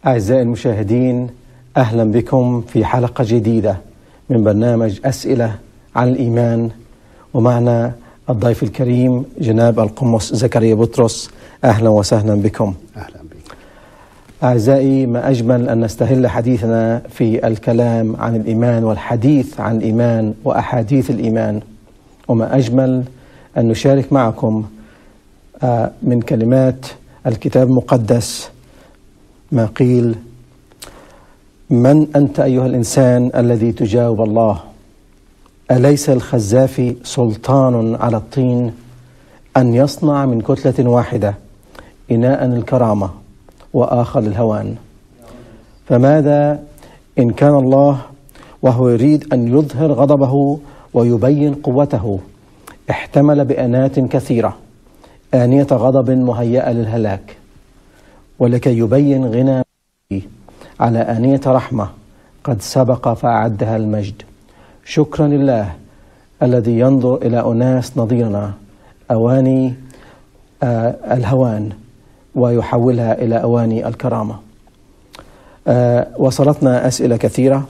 أعزائي المشاهدين أهلا بكم في حلقة جديدة من برنامج أسئلة عن الإيمان ومعنا الضيف الكريم جناب القمص زكريا بطرس أهلا وسهلا بكم اهلا بك أعزائي ما أجمل أن نستهل حديثنا في الكلام عن الإيمان والحديث عن الإيمان وأحاديث الإيمان وما أجمل أن نشارك معكم آه، من كلمات الكتاب المقدس ما قيل من أنت أيها الإنسان الذي تجاوب الله أليس الخزاف سلطان على الطين أن يصنع من كتلة واحدة إناء الكرامة وآخر الهوان فماذا إن كان الله وهو يريد أن يظهر غضبه ويبين قوته احتمل بأنات كثيرة آنية غضب مهيئة للهلاك ولكي يبين غنى على آنية رحمة قد سبق فأعدها المجد شكرا لله الذي ينظر إلى أناس نظيرنا أواني آه الهوان ويحولها إلى أواني الكرامة آه وصلتنا أسئلة كثيرة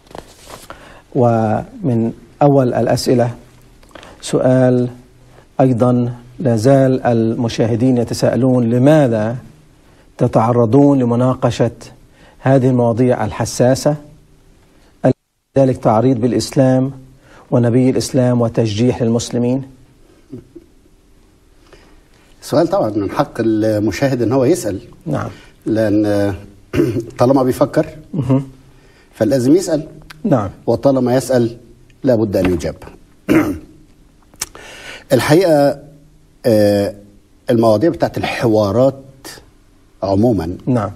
ومن أول الأسئلة سؤال أيضا لا زال المشاهدين يتساءلون لماذا تتعرضون لمناقشة هذه المواضيع الحساسة ذلك تعريض بالإسلام ونبي الإسلام وتشجيح للمسلمين سؤال طبعا من حق المشاهد ان هو يسال نعم لان طالما بيفكر فلازم يسال نعم وطالما يسال لابد ان يجاب الحقيقه آه، المواضيع بتاعت الحوارات عموما نعم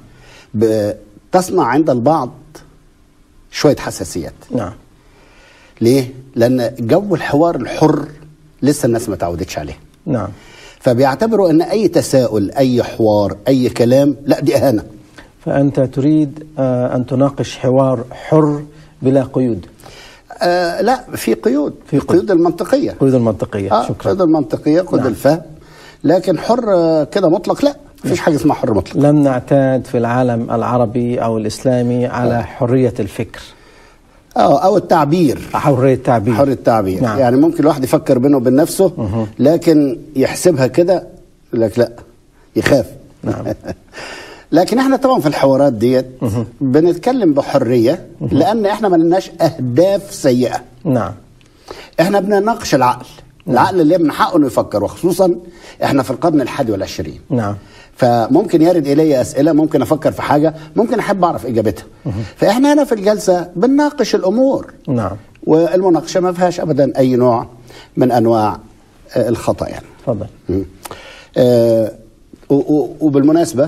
تصنع عند البعض شويه حساسيات نعم ليه؟ لان جو الحوار الحر لسه الناس ما تعودتش عليه نعم فبيعتبروا ان اي تساؤل اي حوار اي كلام لا دي اهانه فأنت تريد آه، أن تناقش حوار حر بلا قيود آه لا في قيود في في قيود المنطقيه قيود المنطقية اه شكرا قيود المنطقيه قيود نعم. الفهم لكن حر آه، كده مطلق لا مفيش حاجه اسمها حر مطلق لم نعتاد في العالم العربي أو الإسلامي على حرية الفكر اه او التعبير حرية التعبير حر التعبير نعم. يعني ممكن الواحد يفكر بينه وبين نفسه لكن يحسبها كده يقول لك لا يخاف نعم. لكن احنا طبعا في الحوارات ديت بنتكلم بحريه لان احنا ما لناش اهداف سيئه نعم احنا بنناقش العقل العقل اللي من حقه انه يفكر وخصوصا احنا في القرن الحادي والعشرين نعم فممكن يرد الي اسئله ممكن افكر في حاجه ممكن احب اعرف اجابتها فاحنا هنا في الجلسه بنناقش الامور نعم والمناقشه ما فيهاش ابدا اي نوع من انواع آه، الخطا يعني تفضل مم. آه، و- و- وبالمناسبه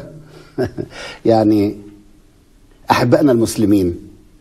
يعني احبائنا المسلمين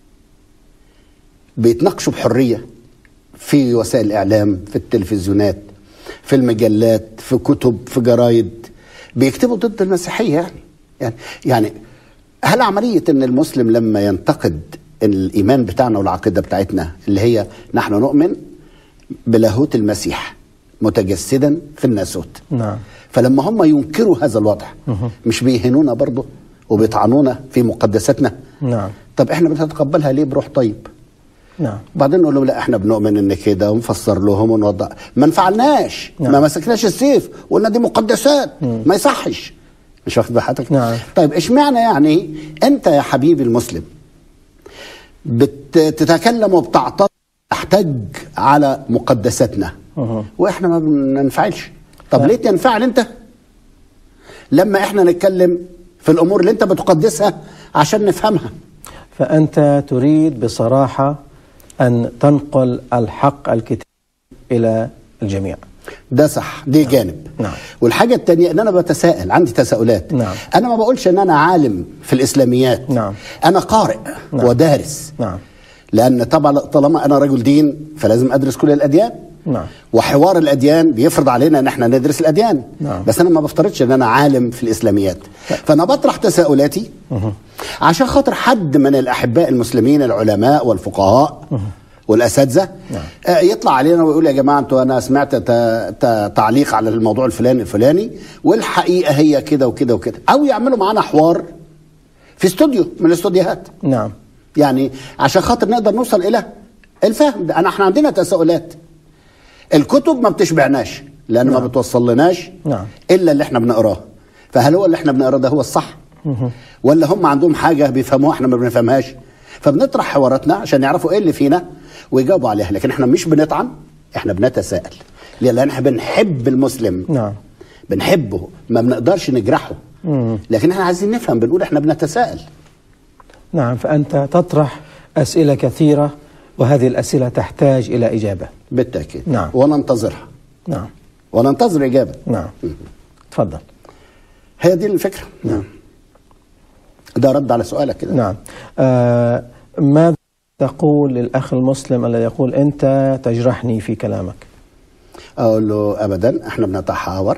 بيتناقشوا بحريه في وسائل الاعلام في التلفزيونات في المجلات في كتب في جرايد بيكتبوا ضد المسيحيه يعني يعني يعني هل عمليه ان المسلم لما ينتقد الايمان بتاعنا والعقيده بتاعتنا اللي هي نحن نؤمن بلاهوت المسيح متجسدا في الناسوت نعم فلما هم ينكروا هذا الوضع مش بيهنونا برضه وبيطعنونا في مقدساتنا نعم طب احنا بنتقبلها ليه بروح طيب نعم بعدين نقول لهم لا احنا بنؤمن ان كده ونفسر لهم ونوضح ما نفعلناش نعم. ما مسكناش السيف وقلنا دي مقدسات ما يصحش مش واخد بحضرتك نعم. طيب اشمعنى يعني انت يا حبيبي المسلم بتتكلم وبتعترض تحتج على مقدساتنا أها. واحنا ما بننفعلش طب لا. ليه تنفعل انت لما احنا نتكلم في الامور اللي انت بتقدسها عشان نفهمها فأنت تريد بصراحة أن تنقل الحق الكتاب إلى الجميع ده صح دي جانب نعم. والحاجة التانية ان انا بتساءل عندي تساؤلات نعم. انا ما بقولش ان انا عالم في الاسلاميات نعم. انا قارئ نعم. ودارس نعم لان طبعا طالما انا رجل دين فلازم ادرس كل الاديان نعم وحوار الاديان بيفرض علينا ان احنا ندرس الاديان نعم. بس انا ما بفترضش ان انا عالم في الاسلاميات فانا بطرح تساؤلاتي عشان خاطر حد من الاحباء المسلمين العلماء والفقهاء والاساتذه نعم. آه، يطلع علينا ويقول يا جماعه انتوا انا سمعت ت- ت- تعليق على الموضوع الفلاني الفلاني والحقيقه هي كده وكده وكده او يعملوا معانا حوار في استوديو من الاستوديوهات نعم يعني عشان خاطر نقدر نوصل الى الفهم ده انا احنا عندنا تساؤلات الكتب ما بتشبعناش لان ما نعم. بتوصل لناش نعم. الا اللي احنا بنقراه فهل هو اللي احنا بنقراه ده هو الصح ولا هم عندهم حاجه بيفهموها احنا ما بنفهمهاش فبنطرح حواراتنا عشان يعرفوا ايه اللي فينا ويجاوبوا عليها لكن احنا مش بنطعن احنا بنتساءل ليه؟ لان احنا بنحب المسلم نعم بنحبه ما بنقدرش نجرحه لكن احنا عايزين نفهم بنقول احنا بنتساءل نعم فأنت تطرح أسئلة كثيرة وهذه الأسئلة تحتاج إلى إجابة بالتاكيد نعم. وننتظرها نعم وننتظر اجابه نعم تفضل هي دي الفكره نعم ده رد على سؤالك كده نعم آه ماذا تقول للأخ المسلم الذي يقول أنت تجرحني في كلامك اقول له ابدا احنا بنتحاور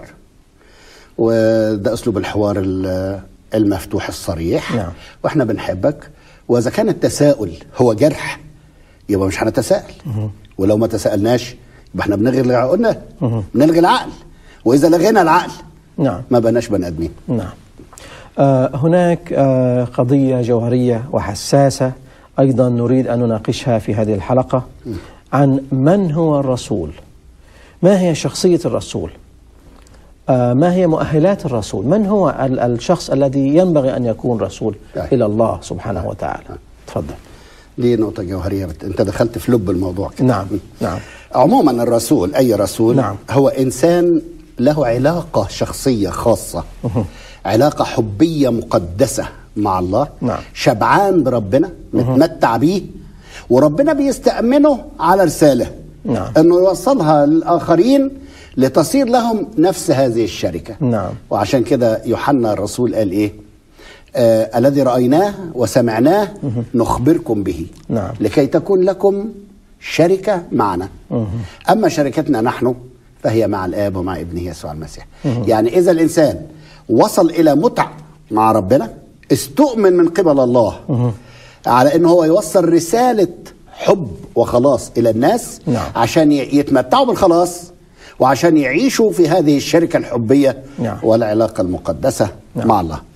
وده اسلوب الحوار ال- المفتوح الصريح نعم. واحنا بنحبك واذا كان التساؤل هو جرح يبقى مش هنتساءل ولو ما تساءلناش يبقى احنا بنلغي عقولنا بنلغي العقل واذا لغينا العقل نعم ما بقناش بني ادمين نعم آه هناك آه قضية جوهرية وحساسة أيضا نريد أن نناقشها في هذه الحلقة عن من هو الرسول ما هي شخصية الرسول آه ما هي مؤهلات الرسول من هو ال- الشخص الذي ينبغي أن يكون رسول طيب. إلى الله سبحانه وتعالى تفضل دي نقطه جوهريه بت... انت دخلت في لب الموضوع كده نعم نعم عموما الرسول اي رسول نعم. هو انسان له علاقه شخصيه خاصه علاقه حبيه مقدسه مع الله نعم. شبعان بربنا متمتع بيه وربنا بيستأمنه على رساله نعم. انه يوصلها للاخرين لتصير لهم نفس هذه الشركه نعم. وعشان كده يوحنا الرسول قال ايه آه الذي رايناه وسمعناه نخبركم به نعم. لكي تكون لكم شركة معنا أما شركتنا نحن فهي مع الآب ومع ابنه يسوع المسيح يعني إذا الإنسان وصل إلى متع مع ربنا استؤمن من قبل الله على أنه هو يوصل رسالة حب وخلاص إلى الناس نعم. عشان ي- يتمتعوا بالخلاص وعشان يعيشوا في هذه الشركة الحبية نعم. والعلاقة المقدسة نعم. مع الله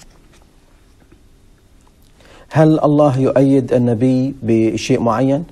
هل الله يؤيد النبي بشيء معين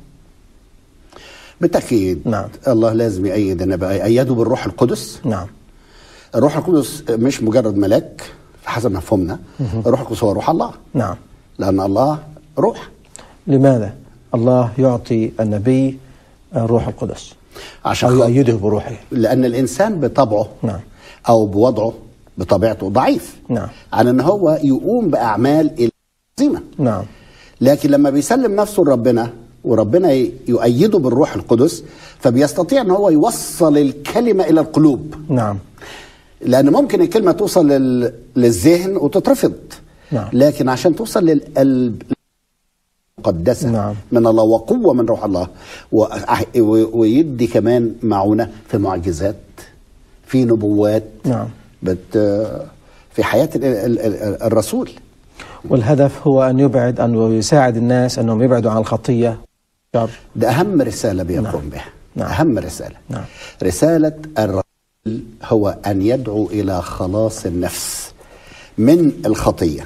بالتأكيد نعم. الله لازم يأيد النبي يأيده بالروح القدس نعم الروح القدس مش مجرد ملاك حسب مفهومنا الروح القدس هو روح الله نعم لأن الله روح لماذا الله يعطي النبي الروح القدس عشان أو خاطر- يؤيده بروحه لأن الإنسان بطبعه نعم. أو بوضعه بطبيعته ضعيف نعم. عن أن هو يقوم بأعمال عظيمة نعم لكن لما بيسلم نفسه لربنا وربنا ي- يؤيده بالروح القدس فبيستطيع ان هو يوصل الكلمه الى القلوب نعم لان ممكن الكلمه توصل لل... للذهن وتترفض نعم. لكن عشان توصل للقلب مقدسه نعم. من الله وقوه من روح الله و... و... ويدي كمان معونه في معجزات في نبوات نعم بت... في حياه ال... ال... ال... الرسول والهدف هو أن يبعد أن يساعد الناس أنهم يبعدوا عن الخطية شر ده أهم رسالة بيقوم نعم. بها نعم. أهم رسالة نعم. رسالة الرسول هو أن يدعو إلى خلاص النفس من الخطية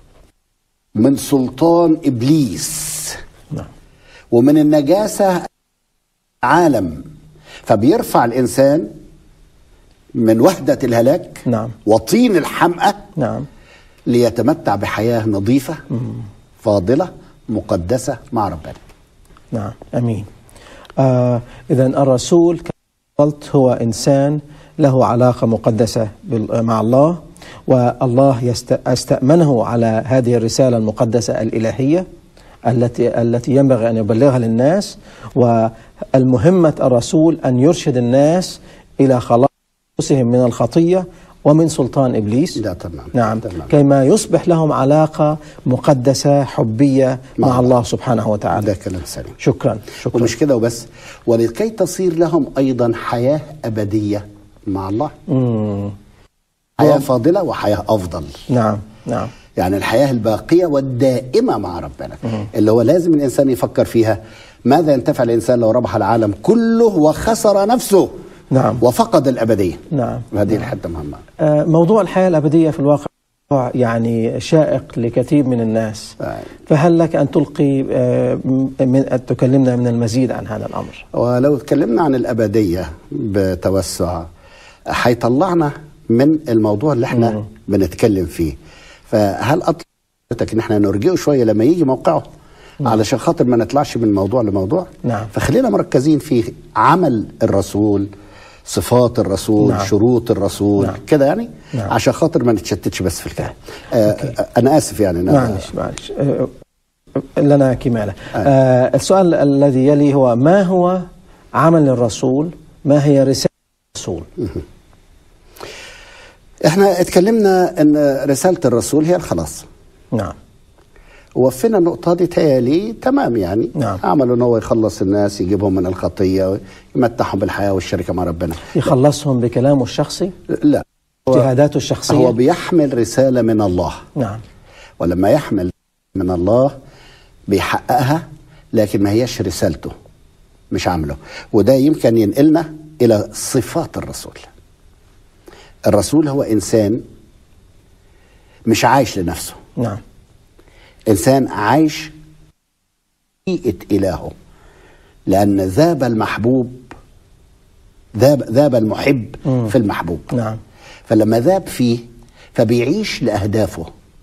من سلطان إبليس نعم ومن النجاسة عالم فبيرفع الإنسان من وحدة الهلاك نعم. وطين الحمأة نعم ليتمتع بحياة نظيفة فاضلة مقدسة مع ربنا نعم أمين آه إذا الرسول كما قلت هو إنسان له علاقة مقدسة بال- مع الله والله يست- استأمنه على هذه الرسالة المقدسة الإلهية التي التي ينبغي أن يبلغها للناس والمهمة الرسول أن يرشد الناس إلى خلاص أنفسهم من الخطية ومن سلطان إبليس ده تمام. نعم تمام. كيما يصبح لهم علاقة مقدسة حبية مع, مع الله الله. سبحانه وتعالى ده كلام سليم شكرا شكرا ومش كده وبس ولكي تصير لهم ايضا حياه ابديه مع الله مم. حياه فاضله وحياه افضل نعم نعم يعني الحياه الباقيه والدائمه مع ربنا اللي هو لازم الانسان يفكر فيها ماذا ينتفع الانسان لو ربح العالم كله وخسر نفسه نعم. وفقد الابديه نعم هذه الحته مهمه آه، موضوع الحياة الأبدية في الواقع يعني شائق لكثير من الناس آه. فهل لك أن تلقي آه، من أن تكلمنا من المزيد عن هذا الأمر ولو اتكلمنا عن الأبدية بتوسع هيطلعنا من الموضوع اللي احنا مم. بنتكلم فيه فهل أطلعتك ان احنا نرجئه شوية لما يجي موقعه علشان خاطر ما نطلعش من موضوع لموضوع نعم. فخلينا مركزين في عمل الرسول صفات الرسول نعم. شروط الرسول نعم. كده يعني نعم. عشان خاطر ما نتشتتش بس في الكلام آه انا اسف يعني أنا معلش معلش آه، لنا كمالة آه، السؤال الذي يلي هو ما هو عمل الرسول ما هي رسالة الرسول احنا اتكلمنا ان رسالة الرسول هي الخلاص نعم وفينا النقطة دي تهيألي تمام يعني نعم. عمله ان هو يخلص الناس يجيبهم من الخطية ويمتعهم بالحياة والشركة مع ربنا يخلصهم بكلامه الشخصي لا هو, اجتهاداته الشخصية هو بيحمل رسالة من الله نعم ولما يحمل من الله بيحققها لكن ما هيش رسالته مش عامله وده يمكن ينقلنا إلى صفات الرسول الرسول هو إنسان مش عايش لنفسه نعم انسان عايش بيئه الهه لان ذاب المحبوب ذاب ذاب المحب مم. في المحبوب نعم فلما ذاب فيه فبيعيش لاهدافه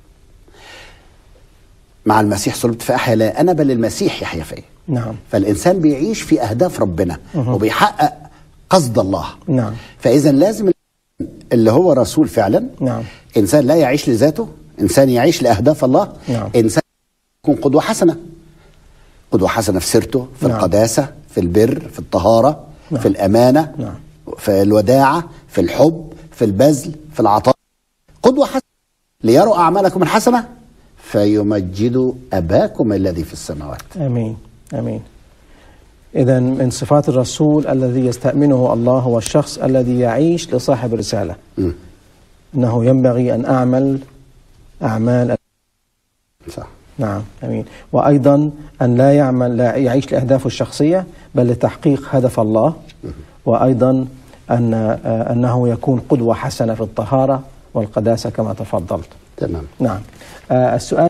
مع المسيح صلبت فاحيا لا انا بل المسيح يحيا فيا نعم فالانسان بيعيش في اهداف ربنا وبيحقق قصد الله نعم فاذا لازم اللي هو رسول فعلا نعم انسان لا يعيش لذاته انسان يعيش لاهداف الله نعم. انسان يكون قدوه حسنه قدوه حسنه في سيرته في نعم. القداسه في البر في الطهاره نعم. في الامانه نعم. في الوداعه في الحب في البذل في العطاء قدوه حسنه ليروا اعمالكم الحسنه فيمجدوا اباكم الذي في السماوات امين امين اذا من صفات الرسول الذي يستامنه الله هو الشخص الذي يعيش لصاحب الرساله مم. انه ينبغي ان اعمل اعمال صح نعم امين وايضا ان لا يعمل لا يعيش لاهدافه الشخصيه بل لتحقيق هدف الله وايضا ان آه، انه يكون قدوه حسنه في الطهاره والقداسه كما تفضلت تمام نعم آه، السؤال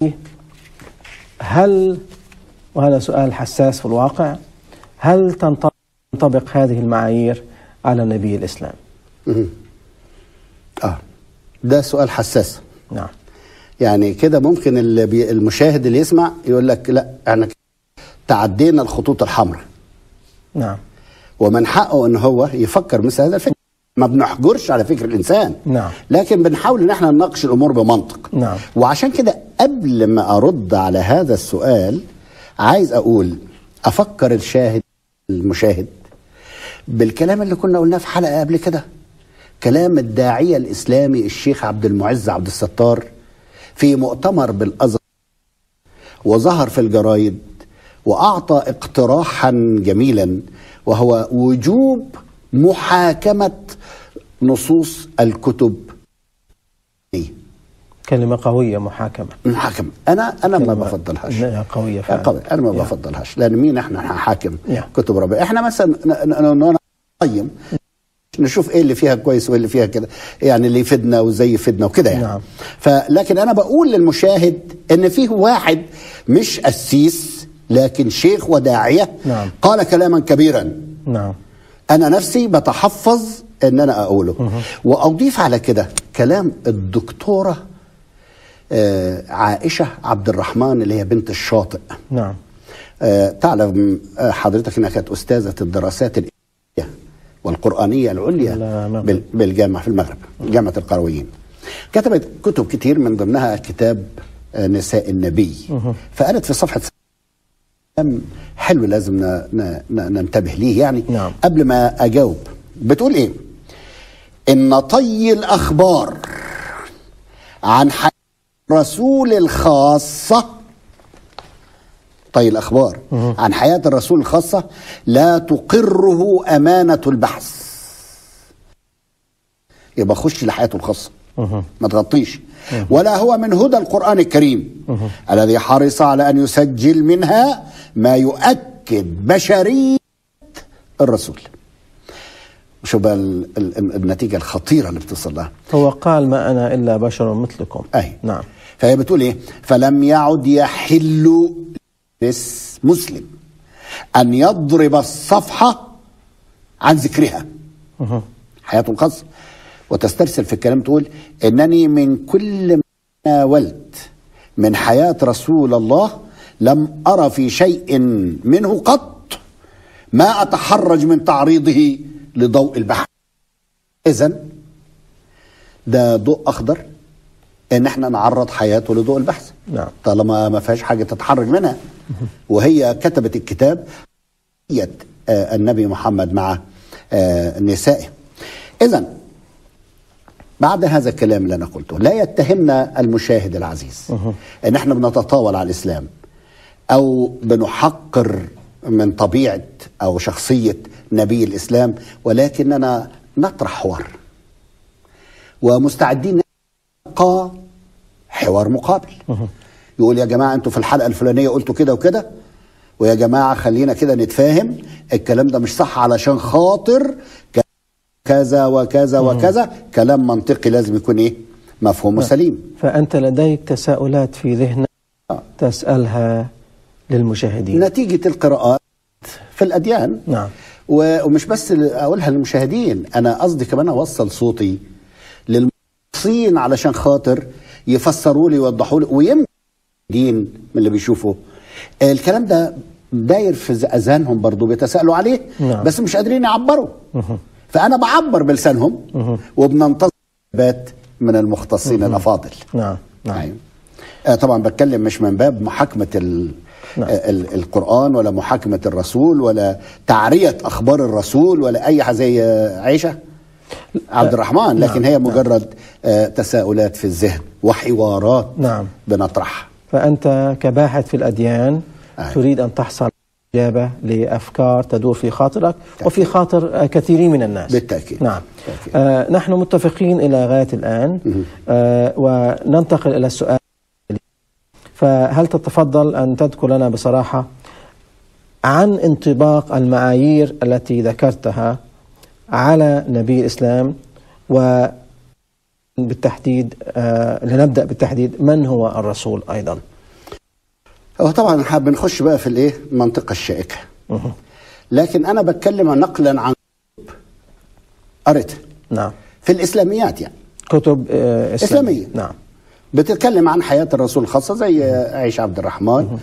هل وهذا سؤال حساس في الواقع هل تنطبق تنطبق هذه المعايير على نبي الاسلام مم. اه ده سؤال حساس نعم يعني كده ممكن اللي بي المشاهد اللي يسمع يقول لك لا احنا تعدينا الخطوط الحمراء نعم ومن حقه ان هو يفكر مثل هذا الفكر ما بنحجرش على فكر الانسان نعم. لكن بنحاول ان احنا نناقش الامور بمنطق نعم. وعشان كده قبل ما ارد على هذا السؤال عايز اقول افكر الشاهد المشاهد بالكلام اللي كنا قلناه في حلقه قبل كده كلام الداعيه الاسلامي الشيخ عبد المعز عبد الستار في مؤتمر بالازهر وظهر في الجرايد واعطى اقتراحا جميلا وهو وجوب محاكمه نصوص الكتب كلمه قويه محاكمه محاكمه انا انا ما كلمة بفضلهاش قويه فعلا قوي انا ما يا. بفضلهاش لان مين احنا نحاكم يا. كتب ربنا احنا مثلا ن- ن- ن- نقيم نشوف ايه اللي فيها كويس وايه اللي فيها كده يعني اللي يفيدنا وازاي يفيدنا وكده يعني نعم. فلكن انا بقول للمشاهد ان فيه واحد مش قسيس لكن شيخ وداعيه نعم. قال كلاما كبيرا نعم انا نفسي بتحفظ ان انا اقوله واضيف على كده كلام الدكتوره آه، عائشه عبد الرحمن اللي هي بنت الشاطئ نعم آه، تعلم آه، حضرتك انها كانت استاذه الدراسات الإسلامية والقرانيه العليا المغرب. بال- بالجامعه في المغرب جامعه القرويين كتبت كتب كتير من ضمنها كتاب آه، نساء النبي فقالت في صفحه كلام حلو لازم ن- ن- ن- ننتبه ليه يعني نعم. قبل ما اجاوب بتقول ايه ان طي الاخبار عن حياه الرسول الخاصه طي الاخبار عن حياه الرسول الخاصه لا تقره امانه البحث يبقى خش لحياته الخاصه ما تغطيش ولا هو من هدى القرآن الكريم الذي حرص على أن يسجل منها ما يؤكد بشرية الرسول شو بقى ال- ال- النتيجه الخطيره اللي بتصل لها هو قال ما أنا إلا بشر مثلكم اي نعم فهي بتقول ايه فلم يعد يحل لس مسلم ان يضرب الصفحه عن ذكرها مه. حياته الخاصه وتسترسل في الكلام تقول انني من كل ما ناولت من حياه رسول الله لم ارى في شيء منه قط ما اتحرج من تعريضه لضوء البحر اذا ده ضوء اخضر ان احنا نعرض حياته لضوء البحث نعم. طالما ما فيهاش حاجه تتحرج منها وهي كتبت الكتاب يد آه، النبي محمد مع آه، نسائه اذا بعد هذا الكلام اللي انا قلته لا يتهمنا المشاهد العزيز ان احنا بنتطاول على الاسلام او بنحقر من طبيعه او شخصيه نبي الاسلام ولكننا نطرح حوار ومستعدين نلقى حوار مقابل يقول يا جماعه انتوا في الحلقه الفلانيه قلتوا كده وكده ويا جماعه خلينا كده نتفاهم الكلام ده مش صح علشان خاطر ك- كذا وكذا وكذا كلام منطقي لازم يكون ايه مفهوم وسليم فأنت لديك تساؤلات في ذهنك آه. تسألها للمشاهدين نتيجه القراءات في الاديان نعم و- ومش بس ل- اقولها للمشاهدين انا قصدي كمان اوصل صوتي للمختصين علشان خاطر يفسروا لي ويوضحوا لي ويمكن دين من اللي بيشوفوا الكلام ده داير في اذهانهم برضو بيتساءلوا عليه نعم. بس مش قادرين يعبروا فانا بعبر بلسانهم وبننتظر اجابات من المختصين الافاضل نعم نعم أيوة. آه طبعا بتكلم مش من باب محاكمة ال نعم. آه، ال القرآن ولا محاكمة الرسول ولا تعرية أخبار الرسول ولا أي حاجة زي آه، عائشة عبد الرحمن لكن نعم. هي مجرد آه، تساؤلات في الذهن وحوارات نعم. بنطرحها فأنت كباحث في الأديان أي. تريد أن تحصل إجابة لأفكار تدور في خاطرك وفي خاطر آه، كثيرين من الناس بالتأكيد. نعم بالتأكيد. آه نحن متفقين إلى غاية الآن آه وننتقل إلى السؤال فهل تتفضل أن تذكر لنا بصراحة عن انطباق المعايير التي ذكرتها على نبي الإسلام و بالتحديد آه لنبدأ بالتحديد من هو الرسول أيضا هو طبعا حابب نخش بقى في الايه المنطقة الشائكة لكن أنا بتكلم نقلا عن قريتها نعم في الإسلاميات يعني كتب آه إسلامية إسلامية. نعم بتتكلم عن حياة الرسول الخاصة زي عيش عبد الرحمن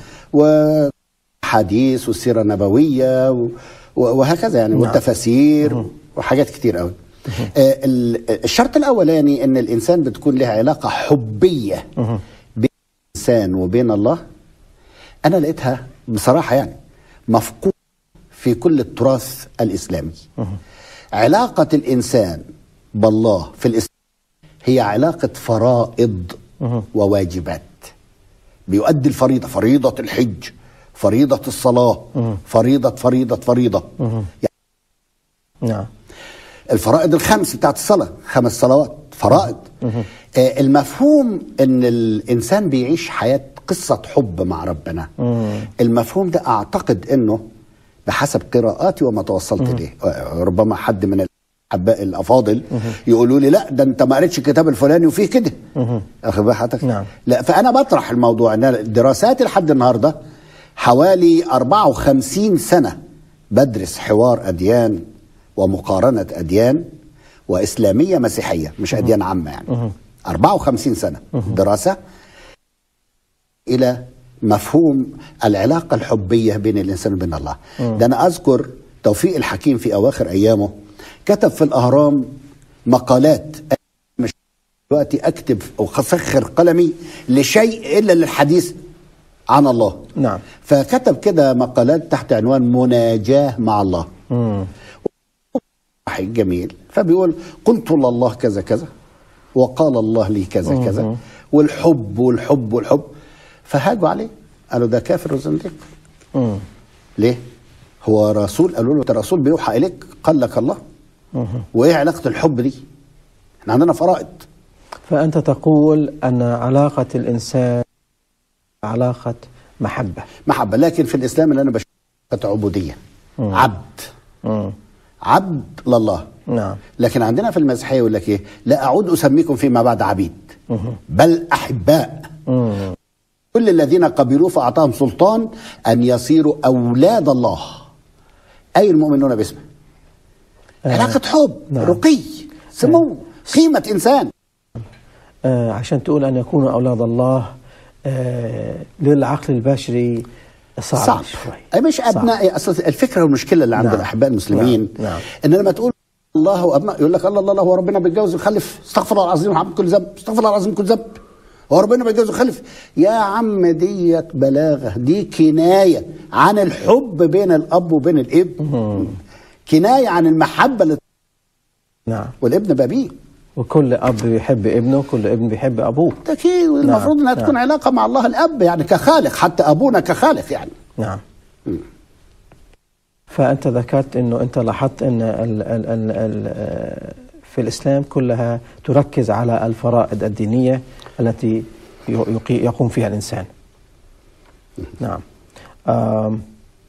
وحديث والسيرة النبوية و- وهكذا يعني نعم. والتفاسير وحاجات كتير قوي آه، ال- الشرط الأولاني أن الإنسان بتكون له علاقة حبية بين الإنسان وبين الله أنا لقيتها بصراحة يعني مفقود في كل التراث الإسلامي علاقة الإنسان بالله في الإسلام هي علاقة فرائض وواجبات بيؤدي الفريضة فريضة الحج فريضة الصلاة فريضة فريضة فريضة يعني نعم الفرائض الخمس بتاعت الصلاة خمس صلوات فرائض آه المفهوم ان الانسان بيعيش حياة قصة حب مع ربنا المفهوم ده اعتقد انه بحسب قراءاتي وما توصلت اليه آه، ربما حد من الاحباء الافاضل يقولوا لي لا ده انت ما قريتش الكتاب الفلاني وفيه كده اخد بال حضرتك نعم. لا فانا بطرح الموضوع ان أنا دراساتي لحد النهارده حوالي 54 سنه بدرس حوار اديان ومقارنه اديان واسلاميه مسيحيه مش اديان عامه يعني 54 سنه دراسه الى مفهوم العلاقه الحبيه بين الانسان وبين الله ده انا اذكر توفيق الحكيم في اواخر ايامه كتب في الاهرام مقالات مش دلوقتي اكتب او اسخر قلمي لشيء الا للحديث عن الله نعم فكتب كده مقالات تحت عنوان مناجاه مع الله مم. وحي جميل فبيقول قلت لله كذا كذا وقال الله لي كذا كذا والحب والحب والحب فهاجوا عليه قالوا ده كافر وزنديق مم. ليه؟ هو رسول قالوا له انت رسول بيوحى اليك قال لك الله وايه علاقه الحب دي؟ احنا عندنا فرائض فأنت تقول أن علاقة الإنسان علاقة محبة محبه لكن في الاسلام اللي انا بشوفها عبوديه عبد مم. عبد لله نعم لكن عندنا في المسيحيه يقول لك ايه لا اعود اسميكم فيما بعد عبيد بل احباء مم. كل الذين قبلوه فاعطاهم سلطان ان يصيروا اولاد الله اي المؤمنون باسمه آه. علاقه حب نعم. رقي سمو قيمه انسان آه عشان تقول أن يكونوا أولاد الله آه للعقل البشري صعب, صعب شوي أي مش صعب. ابناء اصل الفكره والمشكله اللي عند نعم. الاحباء المسلمين نعم. نعم. ان لما تقول الله وابناء يقول لك الله الله الله هو ربنا بيتجوز ويخلف استغفر الله العظيم عن كل ذنب استغفر الله العظيم كل ذنب هو ربنا بيتجوز ويخلف يا عم ديت بلاغه دي كنايه عن الحب بين الاب وبين الابن كنايه عن المحبه اللي نعم والابن بابيه وكل أب بيحب ابنه وكل ابن بيحب أبوه ده كي المفروض انها نعم. تكون علاقه مع الله الاب يعني كخالق حتى ابونا كخالق يعني نعم فأنت ذكرت أنه أنت لاحظت أن ال ال ال ال آه، في الإسلام كلها تركز على الفرائض الدينية التي يقي- يقوم فيها الإنسان نعم آم،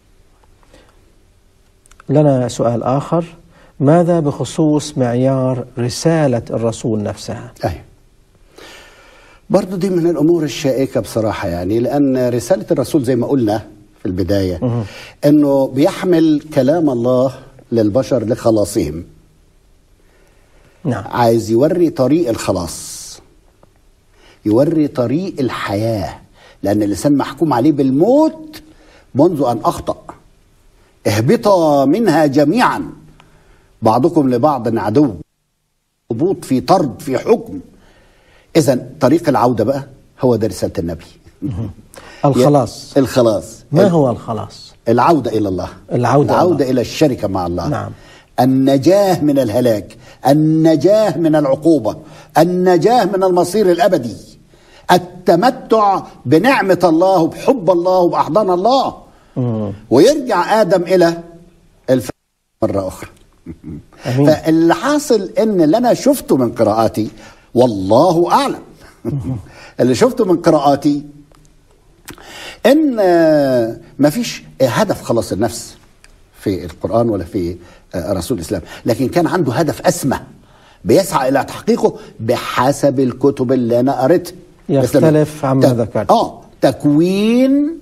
لنا سؤال آخر ماذا بخصوص معيار رسالة الرسول نفسها أيوة. برضو دي من الامور الشائكه بصراحه يعني لان رساله الرسول زي ما قلنا في البدايه انه بيحمل كلام الله للبشر لخلاصهم نعم عايز يوري طريق الخلاص يوري طريق الحياه لان الانسان محكوم عليه بالموت منذ ان اخطا اهبطا منها جميعا بعضكم لبعض عدو هبوط في طرد في حكم اذا طريق العوده بقى هو ده رساله النبي الخلاص الخلاص ما هو الخلاص العودة إلى الله العودة العودة الله. إلى الشركة مع الله نعم. النجاة من الهلاك النجاة من العقوبة النجاة من المصير الأبدي التمتع بنعمة الله وبحب الله وبأحضان الله مم. ويرجع آدم إلى الفعل مرة أخرى أمين. فاللي حاصل ان اللي انا شفته من قراءاتي والله اعلم اللي شفته من قراءاتي ان آه، مفيش هدف خلاص النفس في القران ولا في آه، رسول الاسلام لكن كان عنده هدف اسمى بيسعى الى تحقيقه بحسب الكتب اللي انا قريتها يختلف عما تك- ذكرت. اه تكوين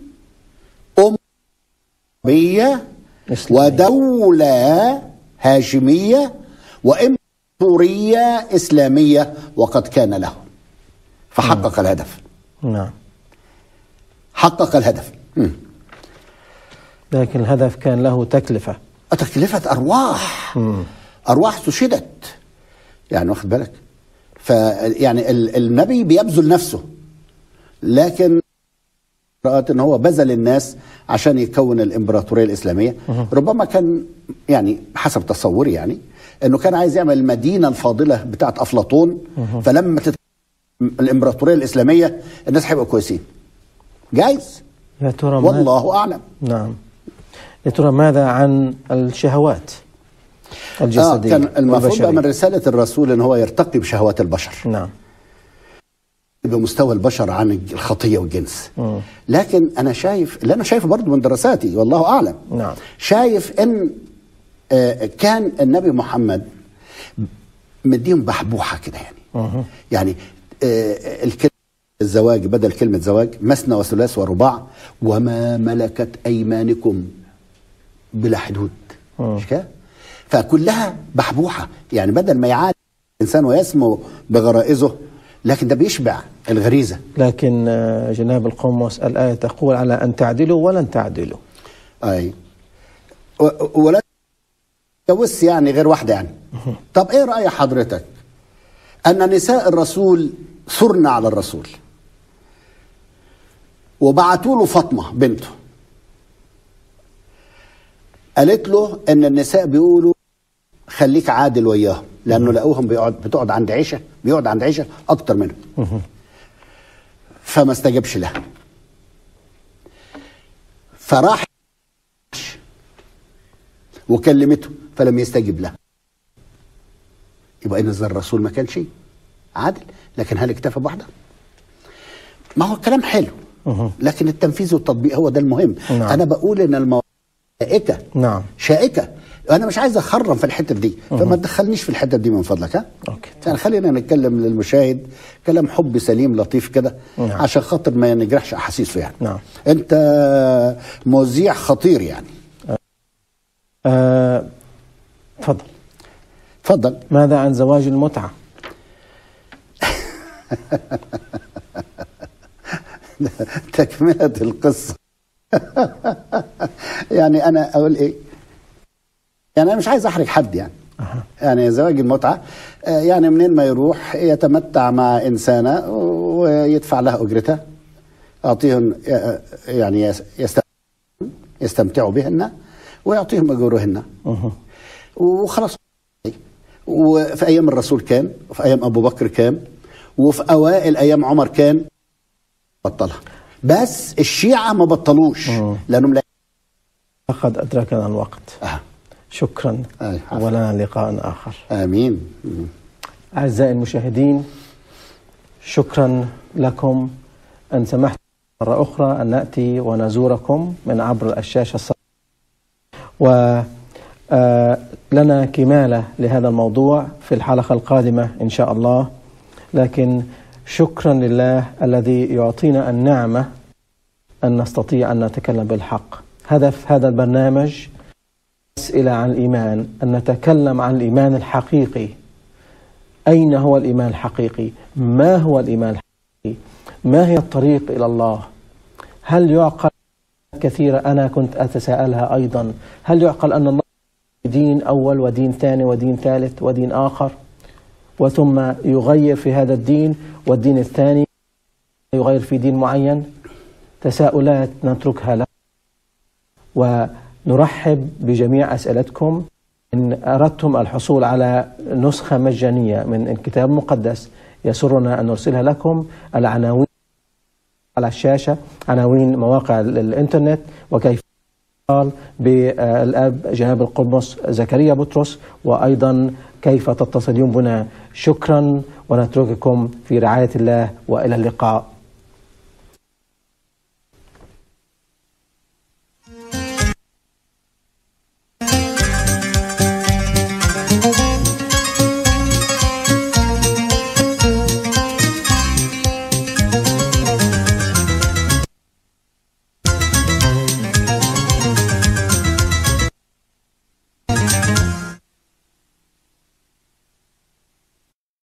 أمية إسلامية. ودولة هاشمية وإمبراطورية إسلامية وقد كان له فحقق الهدف نعم حقق الهدف مم. لكن الهدف كان له تكلفة تكلفة أرواح أرواح سشدت يعني واخد بالك فيعني ال- النبي بيبذل نفسه لكن قرأت ان هو بذل الناس عشان يكون الامبراطوريه الاسلاميه ربما كان يعني حسب تصوري يعني انه كان عايز يعمل المدينه الفاضله بتاعت افلاطون فلما تت... الامبراطوريه الاسلاميه الناس هيبقوا كويسين جايز يا ترى ما- والله اعلم نعم يا ترى ماذا عن الشهوات آه الجسدية كان المفروض بقى والبشرية؟ من رساله الرسول ان هو يرتقي بشهوات البشر نعم بمستوى البشر عن الخطيه والجنس مم. لكن انا شايف اللي انا شايفه برضو من دراساتي والله اعلم نعم. شايف ان آه، كان النبي محمد مديهم بحبوحه كده يعني مه. يعني آه، الكلمه الزواج بدل كلمه زواج مثنى وثلاث ورباع وما ملكت ايمانكم بلا حدود مم. مش كده فكلها بحبوحه يعني بدل ما يعاني الانسان ويسمو بغرائزه لكن ده بيشبع الغريزه لكن آه، جناب القمص الآية تقول على أن تعدلوا ولن تعدلوا اي و- ولا تجوز يعني غير واحده يعني طب ايه راي حضرتك ان نساء الرسول ثرن على الرسول وبعتوا له فاطمه بنته قالت له ان النساء بيقولوا خليك عادل وياهم لانه لقوهم بيقعد بتقعد عند عيشه بيقعد عند عيشه اكتر منهم فما استجابش لها فراح وكلمته فلم يستجب لها يبقى اذا الرسول ما كان شيء عادل لكن هل اكتفى بواحده؟ ما هو الكلام حلو لكن التنفيذ والتطبيق هو ده المهم نعم. انا بقول ان المواضيع شائكه نعم شائكه انا مش عايز اخرم في الحته دي فما تدخلنيش في الحته دي من فضلك ها أوكي. يعني خلينا نتكلم للمشاهد كلام حب سليم لطيف كده نعم. عشان خاطر ما نجرحش احاسيسه يعني نعم. انت مذيع خطير يعني آه، تفضل اتفضل ماذا عن زواج المتعة تكملة القصة يعني أنا أقول إيه يعني أنا مش عايز أحرج حد يعني يعني زواج المتعة آه، يعني منين ما يروح يتمتع مع إنسانة ويدفع لها أجرتها أعطيهم آه، يعني يس- يست- يستمتعوا بهن ويعطيهم أجورهن وخلاص وفي أيام الرسول كان وفي أيام أبو بكر كان وفي أوائل أيام عمر كان بطلها بس الشيعة ما بطلوش لأنهم لا لقد أدركنا الوقت آه. شكرا أي، عفوا. ولنا لقاء آخر آمين أعزائي المشاهدين شكرا لكم أن سمحتم مرة أخرى أن نأتي ونزوركم من عبر الشاشة الصغيرة ولنا كمالة لهذا الموضوع في الحلقة القادمة إن شاء الله لكن شكرا لله الذي يعطينا النعمة أن نستطيع أن نتكلم بالحق هدف هذا البرنامج أسئلة عن الإيمان أن نتكلم عن الإيمان الحقيقي أين هو الإيمان الحقيقي؟ ما هو الإيمان الحقيقي؟ ما هي الطريق إلى الله؟ هل يعقل كثيرة أنا كنت أتساءلها أيضا هل يعقل أن الله دين أول ودين ثاني ودين ثالث ودين آخر وثم يغير في هذا الدين والدين الثاني يغير في دين معين تساؤلات نتركها لكم ونرحب بجميع أسئلتكم إن أردتم الحصول على نسخة مجانية من الكتاب المقدس يسرنا أن نرسلها لكم العناوين على الشاشة عناوين مواقع ال- الإنترنت وكيف الاتصال بالأب جناب القمص زكريا بطرس وأيضا كيف تتصلون بنا شكرا ونترككم في رعاية الله وإلى اللقاء